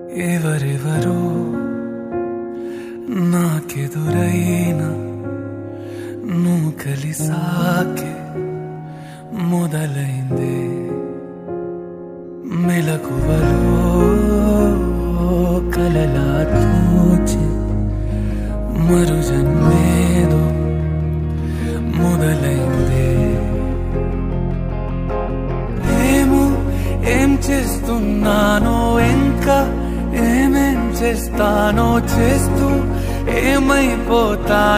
ఎవరెవరో నాకెదురైనా నువ్వు కలిసాకే మొదలైందే మెలకువలో కలలా తోచి మరు జన్మేదో మొదలైందే ఏమో ఏం చేస్తున్నానో ఇంకా ఏమేం చేస్తానో చేస్తూ ఏమైపోతా